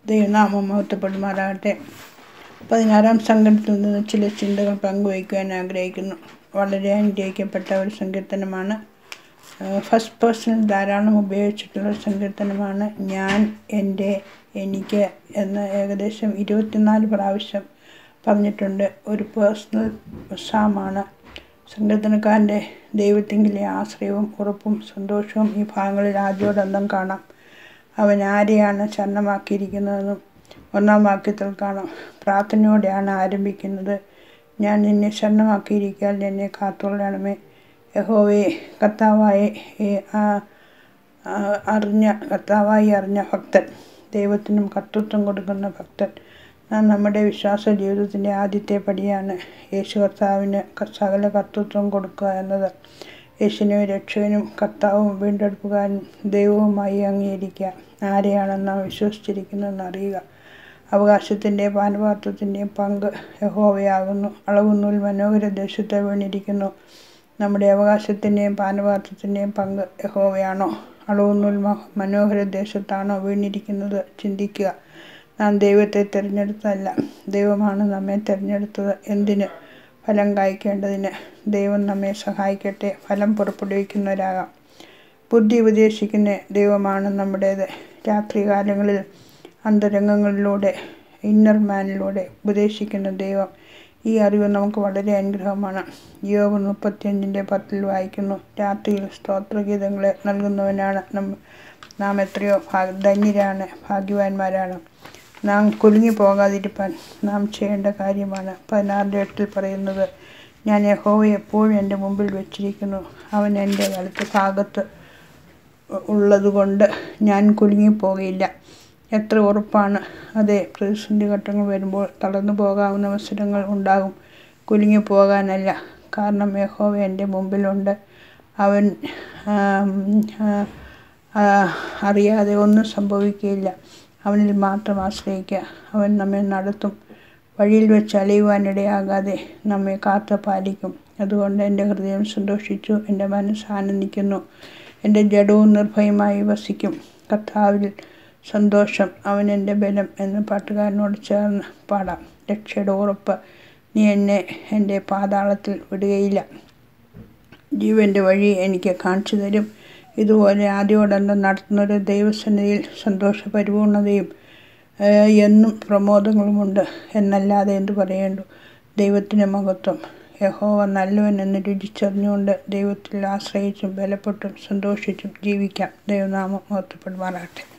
ദൈവനാമം മഹത്വപ്പെടുമാറാകട്ടെ പതിനാറാം സംഘത്തിൽ നിന്ന് ചില ചിന്തകൾ പങ്കുവയ്ക്കുവാൻ ആഗ്രഹിക്കുന്നു വളരെ അനുഗ്രഹിക്കപ്പെട്ട ഒരു സങ്കീർത്തനമാണ് ഫസ്റ്റ് പേഴ്സൺ ധാരാളം ഉപയോഗിച്ചിട്ടുള്ള ഒരു സങ്കീർത്തനമാണ് ഞാൻ എൻ്റെ എനിക്ക് എന്ന് ഏകദേശം ഇരുപത്തിനാല് പ്രാവശ്യം പറഞ്ഞിട്ടുണ്ട് ഒരു പേഴ്സണൽ സാമാണ് സങ്കീർത്തനക്കാരൻ്റെ ദൈവത്തെങ്കിലെ ആശ്രയവും ഉറപ്പും സന്തോഷവും ഈ ഭാഗങ്ങളിൽ ആദ്യോടന്തം കാണാം അവൻ ആരെയാണ് ശരണമാക്കിയിരിക്കുന്നതെന്നും ഒന്നാം വാക്യത്തിൽ കാണാം പ്രാർത്ഥനയോടെയാണ് ആരംഭിക്കുന്നത് ഞാൻ നിന്നെ ശരണമാക്കിയിരിക്കാൻ എന്നെ കാത്തുകൊള്ളണമേ യഹോവയെ കർത്താവായി അറിഞ്ഞ കർത്താവായി അറിഞ്ഞ ഭക്തൻ ദൈവത്തിനും കർത്തൃത്വം കൊടുക്കുന്ന ഭക്തൻ നമ്മുടെ വിശ്വാസ ജീവിതത്തിൻ്റെ ആദ്യത്തെ പടിയാണ് യേശു കർത്താവിന് സകല കർത്തൃത്വം കൊടുക്കുക എന്നത് യേശുവിനെ രക്ഷകനും കർത്താവും വീണ്ടെടുപ്പുകാരനും ദൈവവുമായി അംഗീകരിക്കുക ആരെയാണെന്ന് നാം വിശ്വസിച്ചിരിക്കുന്നതെന്ന് അറിയുക അവകാശത്തിൻ്റെ പാനപാത്രത്തിൻ്റെയും പങ്ക് യഹോവയാകുന്നു അളവുന്നൂൽ മനോഹര ദേശത്തെ വീണിരിക്കുന്നു നമ്മുടെ അവകാശത്തിൻ്റെയും പാനപാത്രത്തിൻ്റെയും പങ്ക് യഹോവയാണോ അളവുന്നൂൽ മനോഹര ദേശത്താണോ വീണിരിക്കുന്നത് ചിന്തിക്കുക നാം ദൈവത്തെ തിരഞ്ഞെടുത്തതല്ല ദൈവമാണ് നമ്മെ തിരഞ്ഞെടുത്തത് എന്തിന് ഫലം കായ്ക്കേണ്ടതിന് ദൈവം നമ്മെ സഹായിക്കട്ടെ ഫലം പുറപ്പെടുവിക്കുന്നവരാകാം ബുദ്ധി ഉപദേശിക്കുന്ന ദൈവമാണ് നമ്മുടേത് രാത്രികാലങ്ങളിൽ അന്തരംഗങ്ങളിലൂടെ ഇന്നർ മാനിലൂടെ ഉപദേശിക്കുന്ന ദൈവം ഈ അറിവ് നമുക്ക് വളരെ അനുഗ്രഹമാണ് യോഗ മുപ്പത്തിയഞ്ചിൻ്റെ പത്തിൽ വായിക്കുന്നു രാത്രിയിൽ സ്തോത്രഗീതങ്ങളെ നൽകുന്നവനാണ് നാം എത്രയോ ഭാഗ്യ ധന്യരാണ് ഭാഗ്യവാന്മാരാണ് നാം കുലുങ്ങി പോകാതിരിപ്പാൻ നാം ചെയ്യേണ്ട കാര്യമാണ് പതിനാറിൻ്റെ എട്ടിൽ പറയുന്നത് ഞാൻ യഹോവയെ എപ്പോഴും എൻ്റെ മുമ്പിൽ വെച്ചിരിക്കുന്നു അവൻ എൻ്റെ വലത്ത് ഭാഗത്ത് ഉള്ളതുകൊണ്ട് ഞാൻ കുലുങ്ങിപ്പോകയില്ല എത്ര ഉറപ്പാണ് അതെ പ്രതിസന്ധി ഘട്ടങ്ങൾ വരുമ്പോൾ തളർന്നു പോകാവുന്ന അവസരങ്ങൾ ഉണ്ടാകും കുലുങ്ങി പോകാനല്ല കാരണം യഹോവ എൻ്റെ മുമ്പിലുണ്ട് അവൻ അറിയാതെ ഒന്നും സംഭവിക്കുകയില്ല അവനിൽ മാത്രം ആശ്രയിക്കുക അവൻ നമ്മെ നടത്തും വഴിയിൽ വെച്ച് അലയുവാനിടയാകാതെ നമ്മെ കാത്തു പാലിക്കും അതുകൊണ്ട് എൻ്റെ ഹൃദയം സന്തോഷിച്ചു എൻ്റെ മനസ്സ് ആനന്ദിക്കുന്നു എൻ്റെ ജഡവും നിർഭയമായി വസിക്കും കർത്താവിൽ സന്തോഷം അവൻ എൻ്റെ ബലം എന്ന് പാട്ടുകാരനോട് ചേർന്ന് പാടാം രക്ഷയുടെ ഉറപ്പ് നീ എന്നെ എൻ്റെ പാതാളത്തിൽ വിടുകയില്ല ജീവൻ്റെ വഴി എനിക്ക് കാണിച്ചു തരും ഇതുപോലെ ആദ്യോടന്തം നടത്തുന്നൊരു ദൈവസന്നിധിയിൽ സന്തോഷ പരിപൂർണതയും എന്നും പ്രമോദങ്ങളുമുണ്ട് എന്നല്ലാതെ എന്തു പറയേണ്ടു ദൈവത്തിൻ്റെ മഹത്വം യഹോവ നല്ലവൻ എന്ന് രുചിച്ചറിഞ്ഞുകൊണ്ട് ദൈവത്തിൽ ആശ്രയിച്ചും ബലപ്പെട്ടും സന്തോഷിച്ചും ജീവിക്കാം ദൈവനാമം മഹത്വപ്പെടുമാറാകട്ടെ